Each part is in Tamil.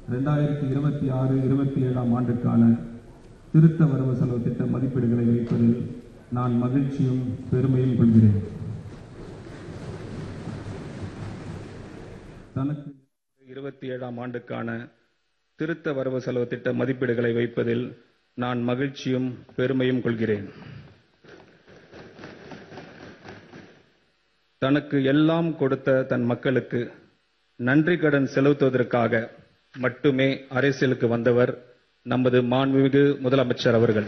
ரெண்டாயிரத்தி இருபத்தி ஆறு இருபத்தி ஏழாம் ஆண்டுக்கான திருத்த வரவு செலவு திட்ட மதிப்பீடுகளை வைப்பதில் நான் மகிழ்ச்சியும் பெருமையும் கொள்கிறேன் தனக்கு இருபத்தி ஏழாம் ஆண்டுக்கான திருத்த வரவு செலவு திட்ட மதிப்பீடுகளை வைப்பதில் நான் மகிழ்ச்சியும் பெருமையும் கொள்கிறேன் தனக்கு எல்லாம் கொடுத்த தன் மக்களுக்கு நன்றி கடன் செலுத்துவதற்காக மட்டுமே அரசியலுக்கு வந்தவர் நமது மாண்புமிகு முதலமைச்சர் அவர்கள்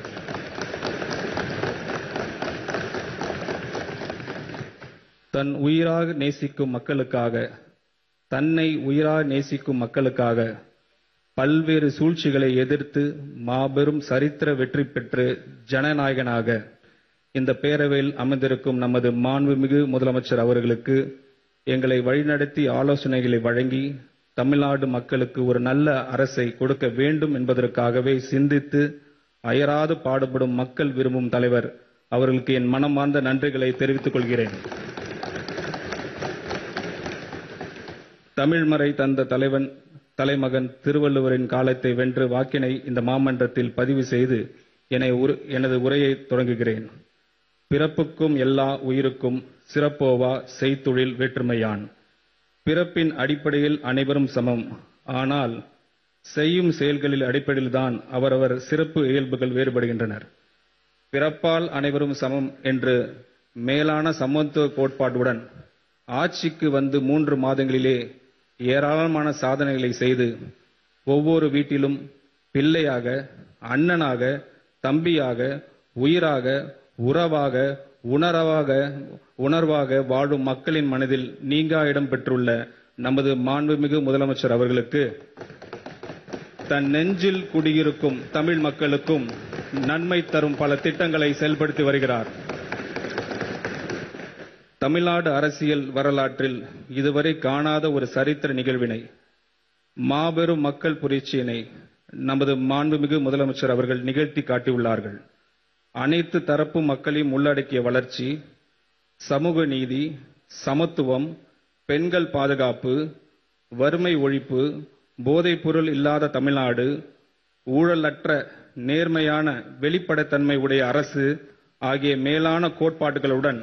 தன் உயிராக நேசிக்கும் மக்களுக்காக தன்னை உயிராக நேசிக்கும் மக்களுக்காக பல்வேறு சூழ்ச்சிகளை எதிர்த்து மாபெரும் சரித்திர வெற்றி பெற்று ஜனநாயகனாக இந்த பேரவையில் அமர்ந்திருக்கும் நமது மாண்புமிகு முதலமைச்சர் அவர்களுக்கு எங்களை வழிநடத்தி ஆலோசனைகளை வழங்கி தமிழ்நாடு மக்களுக்கு ஒரு நல்ல அரசை கொடுக்க வேண்டும் என்பதற்காகவே சிந்தித்து அயராது பாடுபடும் மக்கள் விரும்பும் தலைவர் அவர்களுக்கு என் மனமார்ந்த நன்றிகளை தெரிவித்துக் கொள்கிறேன் தமிழ்மறை தந்த தலைவன் தலைமகன் திருவள்ளுவரின் காலத்தை வென்று வாக்கினை இந்த மாமன்றத்தில் பதிவு செய்து என உரு- எனது உரையை தொடங்குகிறேன் பிறப்புக்கும் எல்லா உயிருக்கும் சிறப்போவா செய்தொழில் வேற்றுமையான் பிறப்பின் அடிப்படையில் அனைவரும் சமம் ஆனால் செய்யும் செயல்களில் அடிப்படையில்தான் அவரவர் சிறப்பு இயல்புகள் வேறுபடுகின்றனர் பிறப்பால் அனைவரும் சமம் என்று மேலான சமத்துவ கோட்பாட்டுடன் ஆட்சிக்கு வந்து மூன்று மாதங்களிலே ஏராளமான சாதனைகளை செய்து ஒவ்வொரு வீட்டிலும் பிள்ளையாக அண்ணனாக தம்பியாக உயிராக உறவாக உணர்வாக உணர்வாக வாழும் மக்களின் மனதில் நீங்கா இடம் பெற்றுள்ள நமது மாண்புமிகு முதலமைச்சர் அவர்களுக்கு தன் நெஞ்சில் குடியிருக்கும் தமிழ் மக்களுக்கும் நன்மை தரும் பல திட்டங்களை செயல்படுத்தி வருகிறார் தமிழ்நாடு அரசியல் வரலாற்றில் இதுவரை காணாத ஒரு சரித்திர நிகழ்வினை மாபெரும் மக்கள் புரட்சியினை நமது மாண்புமிகு முதலமைச்சர் அவர்கள் நிகழ்த்தி காட்டியுள்ளார்கள் அனைத்து தரப்பு மக்களையும் உள்ளடக்கிய வளர்ச்சி சமூக நீதி சமத்துவம் பெண்கள் பாதுகாப்பு வறுமை ஒழிப்பு போதைப்பொருள் இல்லாத தமிழ்நாடு ஊழலற்ற நேர்மையான வெளிப்படைத்தன்மை உடைய அரசு ஆகிய மேலான கோட்பாடுகளுடன்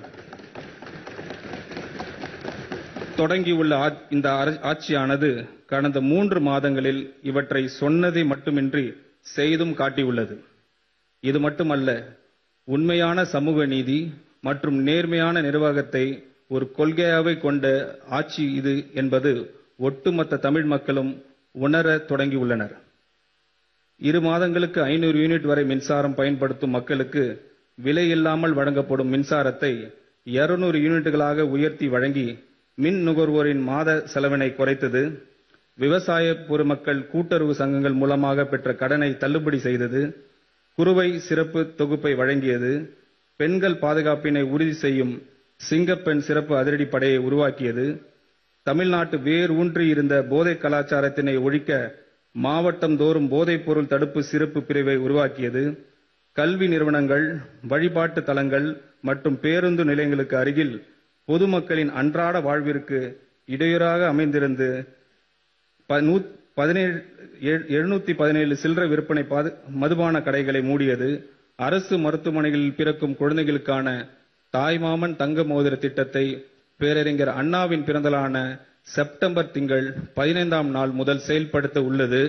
தொடங்கியுள்ள ஆ- இந்த அர- ஆட்சியானது கடந்த மூன்று மாதங்களில் இவற்றை சொன்னதை மட்டுமின்றி செய்தும் காட்டியுள்ளது இது மட்டுமல்ல உண்மையான சமூக நீதி மற்றும் நேர்மையான நிர்வாகத்தை ஒரு கொள்கையாகவே கொண்ட ஆட்சி இது என்பது ஒட்டுமொத்த தமிழ் மக்களும் உணர தொடங்கியுள்ளனர் இரு மாதங்களுக்கு ஐநூறு யூனிட் வரை மின்சாரம் பயன்படுத்தும் மக்களுக்கு விலை இல்லாமல் வழங்கப்படும் மின்சாரத்தை 200 யூனிட்டுகளாக உயர்த்தி வழங்கி மின் நுகர்வோரின் மாத செலவினை குறைத்தது விவசாய பொதுமக்கள் கூட்டுறவு சங்கங்கள் மூலமாக பெற்ற கடனை தள்ளுபடி செய்தது குறுவை சிறப்பு தொகுப்பை வழங்கியது பெண்கள் பாதுகாப்பினை உறுதி செய்யும் சிங்கப்பெண் சிறப்பு அதிரடிப்படையை உருவாக்கியது தமிழ்நாட்டு வேர் ஊன்றி இருந்த போதை கலாச்சாரத்தினை ஒழிக்க மாவட்டம் தோறும் போதைப் பொருள் தடுப்பு சிறப்பு பிரிவை உருவாக்கியது கல்வி நிறுவனங்கள் வழிபாட்டு தலங்கள் மற்றும் பேருந்து நிலையங்களுக்கு அருகில் பொதுமக்களின் அன்றாட வாழ்விற்கு இடையூறாக அமைந்திருந்து ப- நூத்- பதினேழு எழு- எழுநூத்தி பதினேழு சில்லறை விற்பனை பாது- மதுபான கடைகளை மூடியது அரசு மருத்துவமனைகளில் பிறக்கும் குழந்தைகளுக்கான தாய்மாமன் தங்க மோதிர திட்டத்தை பேரறிஞர் அண்ணாவின் பிறந்தலான செப்டம்பர் திங்கள் பதினைந்தாம் நாள் முதல் செயல்படுத்த உள்ளது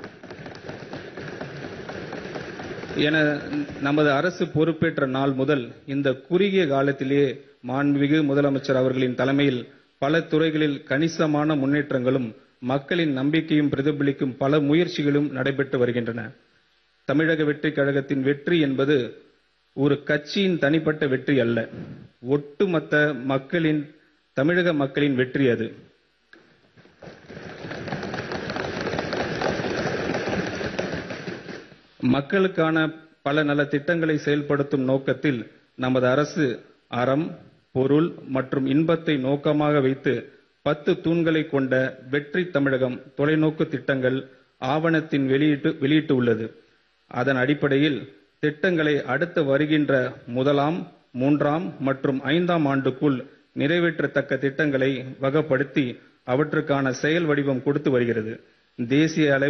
என நமது அரசு பொறுப்பேற்ற நாள் முதல் இந்த குறுகிய காலத்திலேயே மாண்புமிகு முதலமைச்சர் அவர்களின் தலைமையில் பல துறைகளில் கணிசமான முன்னேற்றங்களும் மக்களின் நம்பிக்கையும் பிரதிபலிக்கும் பல முயற்சிகளும் நடைபெற்று வருகின்றன தமிழக வெற்றிக் கழகத்தின் வெற்றி என்பது ஒரு கட்சியின் தனிப்பட்ட வெற்றி அல்ல ஒட்டுமொத்த மக்களின் தமிழக மக்களின் வெற்றி அது மக்களுக்கான பல நல திட்டங்களை செயல்படுத்தும் நோக்கத்தில் நமது அரசு அறம் பொருள் மற்றும் இன்பத்தை நோக்கமாக வைத்து பத்து தூண்களை கொண்ட வெற்றி தமிழகம் தொலைநோக்கு திட்டங்கள் ஆவணத்தின் வெளியிட்டு வெளியிட்டு உள்ளது அதன் அடிப்படையில் திட்டங்களை அடுத்து வருகின்ற முதலாம் மூன்றாம் மற்றும் ஐந்தாம் ஆண்டுக்குள் நிறைவேற்றத்தக்க திட்டங்களை வகப்படுத்தி அவற்றுக்கான செயல் வடிவம் கொடுத்து வருகிறது தேசிய அளவில்